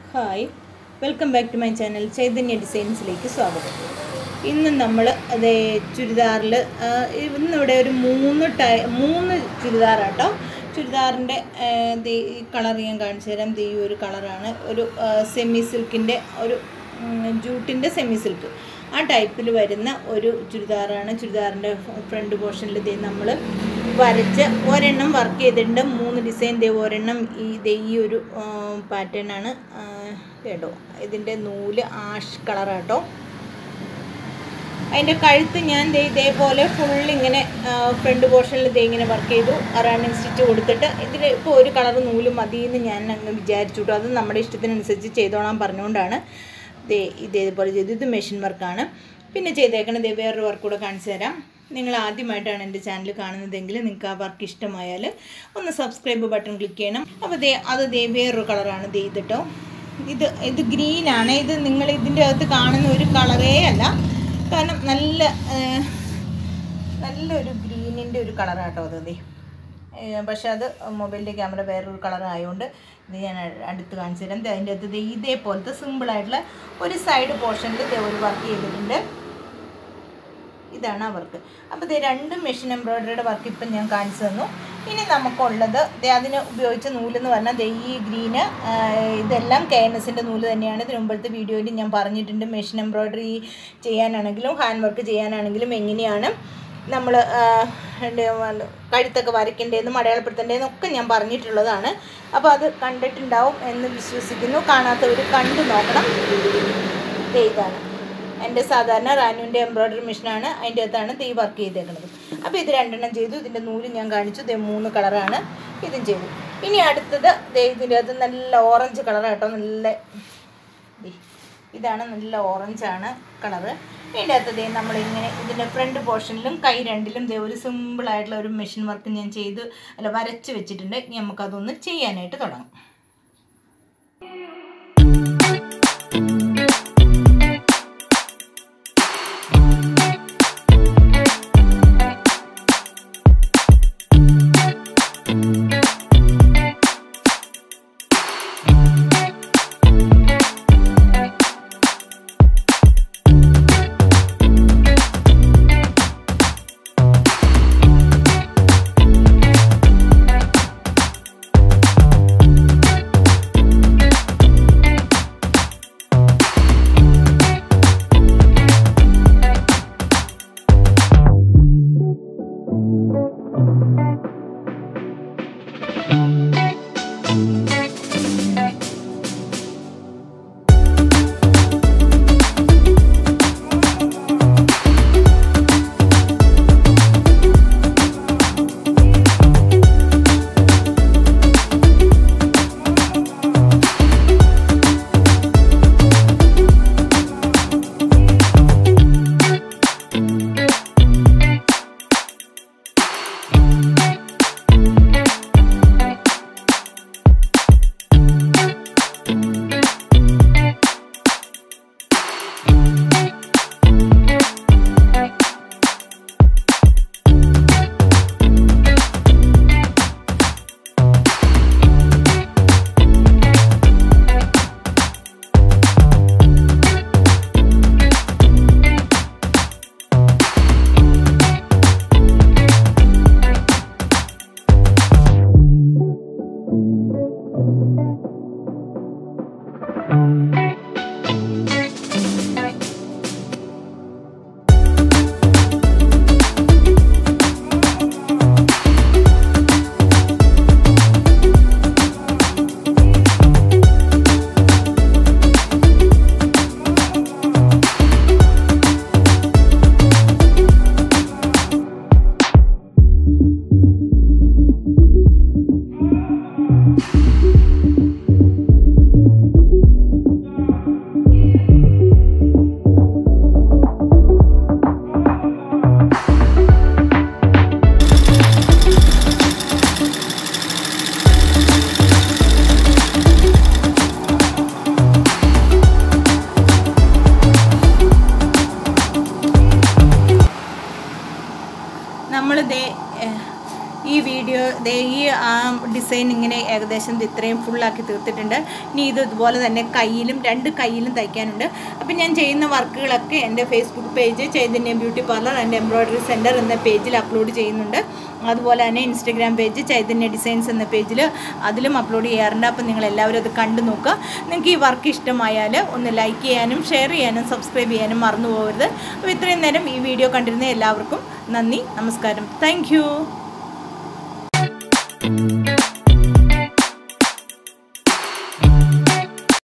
hi welcome back to my channel Chaithanya ഡിസൈൻസിലേക്ക് സ്വാഗതം ഇന്ന് നമ്മൾ അതേ ചുരിദാറിൽ ഇന്നിവിടെ ഒരു മൂന്ന് ടൈ മൂന്ന് ചുരിദാറാട്ടോ ചുരിദാറിൻ്റെ ഈ കളർ ഞാൻ കാണിച്ചു തരാം ദേ ഈ ഒരു കളറാണ് ഒരു സെമി സിൽക്കിൻ്റെ ഒരു ജൂട്ടിൻ്റെ സെമി സിൽക്ക് ആ ടൈപ്പിൽ വരുന്ന ഒരു ചുരിദാറാണ് ചുരിദാറിൻ്റെ ഫ്രണ്ട് പോർഷനിൽ ദേ നമ്മൾ വരച്ച് ഒരെണ്ണം വർക്ക് ചെയ്തിട്ടുണ്ട് മൂന്ന് ഡിസൈൻ ദേ ഒരെണ്ണം ഈ ദേ ഈ ഒരു പാറ്റേൺ ആണ് കേട്ടോ ഇതിൻ്റെ നൂല് ആഷ് കളറാട്ടോ അതിൻ്റെ കഴുത്ത് ഞാൻ ദേ ഇതേപോലെ ഫുൾ ഇങ്ങനെ ഫ്രണ്ട് പോർഷനിൽ ദേ ഇങ്ങനെ വർക്ക് ചെയ്തു റണ്ണിങ് സ്റ്റിച്ച് കൊടുത്തിട്ട് ഇതിൽ ഇപ്പോൾ ഒരു കളർ നൂല് മതി എന്ന് ഞാൻ അങ്ങ് വിചാരിച്ചു കേട്ടോ അത് നമ്മുടെ ഇഷ്ടത്തിനനുസരിച്ച് ചെയ്തോളാൻ പറഞ്ഞുകൊണ്ടാണ് ദേ ഇതേപോലെ ചെയ്തു ഇത് മെഷീൻ വർക്കാണ് പിന്നെ ചെയ്തേക്കണത് ദേ വേറൊരു വർക്ക് കൂടെ കാണിച്ചു തരാം നിങ്ങൾ ആദ്യമായിട്ടാണ് എൻ്റെ ചാനൽ കാണുന്നതെങ്കിൽ നിങ്ങൾക്ക് ആ വർക്ക് ഇഷ്ടമായാൽ ഒന്ന് സബ്സ്ക്രൈബ് ബട്ടൺ ക്ലിക്ക് ചെയ്യണം അപ്പോൾ ദേ അത് ദേ വേറൊരു കളറാണ് ദേ ഇതിട്ടോ ഇത് ഇത് ഗ്രീനാണ് ഇത് നിങ്ങൾ ഇതിൻ്റെ അകത്ത് കാണുന്ന ഒരു കളറേ അല്ല കാരണം നല്ല നല്ലൊരു ഗ്രീനിൻ്റെ ഒരു കളറാട്ടോ അത് ദേ പക്ഷേ അത് മൊബൈലിൻ്റെ ക്യാമറ വേറൊരു കളർ ആയതുകൊണ്ട് ഇത് ഞാൻ അടുത്ത് കാണിച്ചു തരാം അതിൻ്റെ അകത്ത് ഇതേപോലത്തെ സിമ്പിളായിട്ടുള്ള ഒരു സൈഡ് പോർഷനിൽ ഇതേ ഒരു വർക്ക് ചെയ്തിട്ടുണ്ട് ഇതാണ് ആ വർക്ക് അപ്പോൾ ഇത് രണ്ട് മെഷീൻ എംബ്രോയ്ഡറിയുടെ വർക്ക് ഇപ്പം ഞാൻ കാണിച്ചു തന്നു ഇനി നമുക്കുള്ളത് അതിന് ഉപയോഗിച്ച നൂലെന്ന് പറഞ്ഞാൽ ദേ ഈ ഗ്രീന് ഇതെല്ലാം കെ എൻ എസിൻ്റെ നൂല് തന്നെയാണ് ഇതിന് മുമ്പത്തെ വീഡിയോയിൽ ഞാൻ പറഞ്ഞിട്ടുണ്ട് മെഷീൻ എംബ്രോയ്ഡറി ചെയ്യാനാണെങ്കിലും ഹാൻഡ് വർക്ക് ചെയ്യാനാണെങ്കിലും എങ്ങനെയാണ് നമ്മൾ കഴുത്തൊക്കെ വരയ്ക്കേണ്ടതെന്നും അടയാളപ്പെടുത്തേണ്ടതെന്നും ഒക്കെ ഞാൻ പറഞ്ഞിട്ടുള്ളതാണ് അപ്പോൾ അത് കണ്ടിട്ടുണ്ടാവും എന്ന് വിശ്വസിക്കുന്നു കാണാത്തവർ കണ്ടു നോക്കണം ഇതാണ് എൻ്റെ സാധാരണ റാനുവിൻ്റെ എംബ്രോയ്ഡറി മെഷീനാണ് അതിൻ്റെ അകത്താണ് ഈ വർക്ക് ചെയ്തേക്കുന്നത് അപ്പോൾ ഇത് രണ്ടെണ്ണം ചെയ്തു ഇതിൻ്റെ നൂല് ഞാൻ കാണിച്ചു ദേ മൂന്ന് കളറാണ് ഇതും ചെയ്തു ഇനി അടുത്തത് ദേ ഇതിൻ്റെ അകത്ത് നല്ല ഓറഞ്ച് കളറാണ് കേട്ടോ നല്ല ഇതാണ് നല്ല ഓറഞ്ചാണ് കളറ് ഇതിൻ്റെ അകത്ത് ദേ നമ്മളിങ്ങനെ ഇതിൻ്റെ ഫ്രണ്ട് പോർഷനിലും കൈ രണ്ടിലും ദേ ഒരു സിമ്പിളായിട്ടുള്ള ഒരു മെഷീൻ വർക്ക് ഞാൻ ചെയ്ത് അല്ല വരച്ച് വെച്ചിട്ടുണ്ട് ഇനി നമുക്കതൊന്ന് ചെയ്യാനായിട്ട് തുടങ്ങാം ദേ ഈ ആ ഡിസൈൻ ഇങ്ങനെ ഏകദേശം ഇത് ഇത്രയും ഫുള്ളാക്കി തീർത്തിട്ടുണ്ട് ഇനി ഇത് ഇതുപോലെ തന്നെ കയ്യിലും രണ്ട് കയ്യിലും തയ്ക്കാനുണ്ട് അപ്പം ഞാൻ ചെയ്യുന്ന വർക്കുകളൊക്കെ എൻ്റെ Facebook page Chaithanya beauty parlour and embroidery centre എന്ന പേജിൽ അപ്ലോഡ് ചെയ്യുന്നുണ്ട് അതുപോലെ തന്നെ ഇൻസ്റ്റഗ്രാം പേജ് ചൈതന്യ ഡിസൈൻസ് എന്ന പേജിൽ അതിലും അപ്ലോഡ് ചെയ്യാറുണ്ട് അപ്പം നിങ്ങൾ എല്ലാവരും അത് കണ്ടു നോക്കുക നിങ്ങൾക്ക് ഈ വർക്ക് ഇഷ്ടമായാൽ ഒന്ന് ലൈക്ക് ചെയ്യാനും ഷെയർ ചെയ്യാനും സബ്സ്ക്രൈബ് ചെയ്യാനും മറന്നു പോകരുത് അപ്പോൾ ഇത്രയും നേരം ഈ വീഡിയോ കണ്ടിരുന്ന എല്ലാവർക്കും നന്ദി നമസ്കാരം താങ്ക്